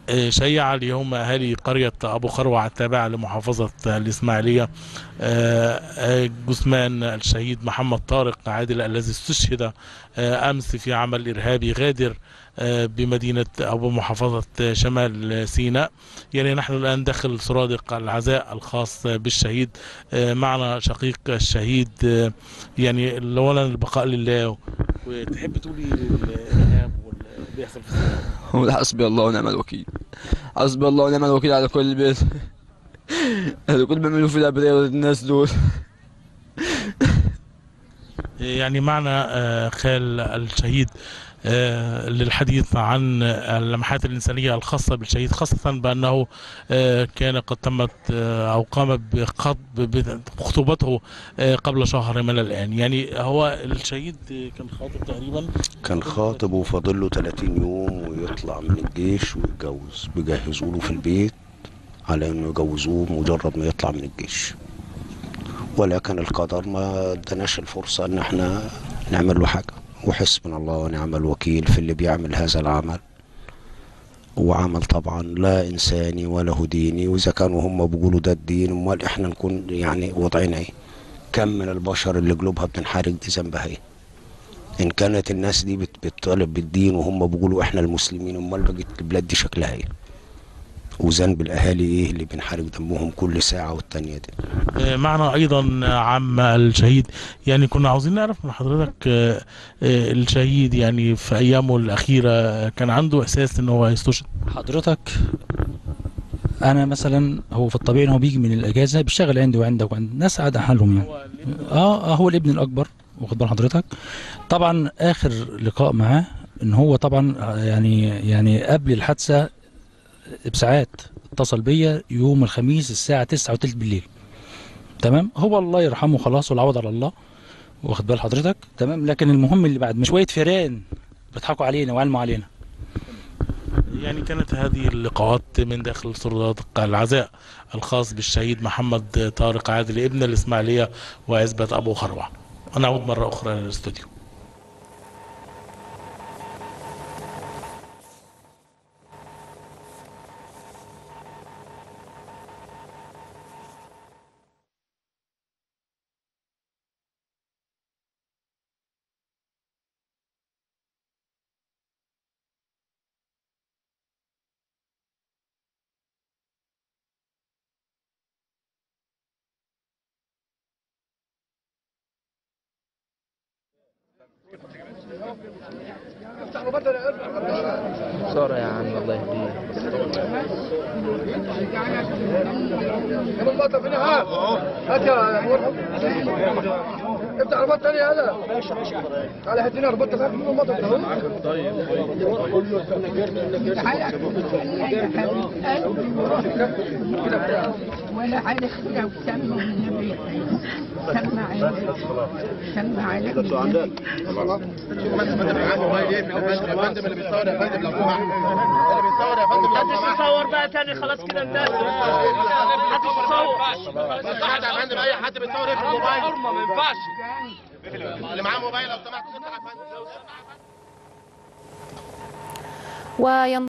شيع اليوم أهالي قرية أبو خروع التابعة لمحافظة الإسماعيلية جثمان الشهيد محمد طارق عادل الذي استشهد أمس في عمل إرهابي غادر بمدينة أو محافظة شمال سيناء يعني نحن الآن داخل سرادق العزاء الخاص بالشهيد معنا شقيق الشهيد يعني أولا البقاء لله وتحب تقولي الإرهاب واللي بيحصل في السودان حسبي الله ونعم الوكيل حسبي الله ونعم الوكيل على كل بيت على كل بيعملوا في الابرياء الناس دول يعني معنا خال الشهيد للحديث عن اللمحات الإنسانية الخاصة بالشهيد خاصة بأنه كان قد تمت أو قام بخطوبته قبل شهر من الآن يعني هو الشهيد كان خاطب تقريبا كان خاطب وفاضل له 30 يوم ويطلع من الجيش ويتجوز بيجهزوا له في البيت على انه يجوزوه مجرد ما يطلع من الجيش ولكن القدر ما اداناش الفرصه ان احنا نعمل له حاجه وحسبنا الله ونعم الوكيل في اللي بيعمل هذا العمل وعمل طبعا لا انساني ولا ديني واذا كانوا هم بيقولوا ده الدين امال احنا نكون يعني وضعنا ايه كم من البشر اللي قلوبها بتنحرق دي ذنبها ايه ان كانت الناس دي بتطالب بالدين وهم بيقولوا احنا المسلمين امال بقت البلاد دي شكلها ايه وذنب الاهالي ايه اللي بينحرق دمهم كل ساعه والتانيه دي معنا ايضا عم الشهيد يعني كنا عاوزين نعرف من حضرتك الشهيد يعني في ايامه الاخيره كان عنده احساس ان هو هيستشهد حضرتك انا مثلا هو في الطبيعي ان هو بيجي من الاجازه بيشتغل عندي وعندك وعند ناس قاعده حالهم يعني اه اه هو الابن الاكبر واخد بال حضرتك طبعا اخر لقاء معاه ان هو طبعا يعني يعني قبل الحادثه بساعات اتصل بيا يوم الخميس الساعة تسعة وتلت بالليل تمام هو الله يرحمه خلاص والعوض على الله واخد بال حضرتك تمام لكن المهم اللي بعد شوية فيران بيضحكوا علينا وعلموا علينا يعني كانت هذه اللقاءات من داخل صندوق العزاء الخاص بالشهيد محمد طارق عادل ابن الإسماعيلية وعزبة أبو خروع ونعود مرة أخرى للاستوديو صار يا عم الله يهديك جيب البطه فين ها هات يا افتح البطه تاني هذا تعالى هات لنا البطه فين البطه ولا على لو سمع النبي سمع سمع على النبي فندم اللي بيصور يا فندم لو سمحت اللي بيصور يا فندم لو سمحت تصور بقى تاني خلاص كده انتهت هتصور صحت يا فندم اي حد بيصور ايه في الموبايل حرمه ما ينفعش اللي معاه موبايل لو سمحت افتح يا فندم وين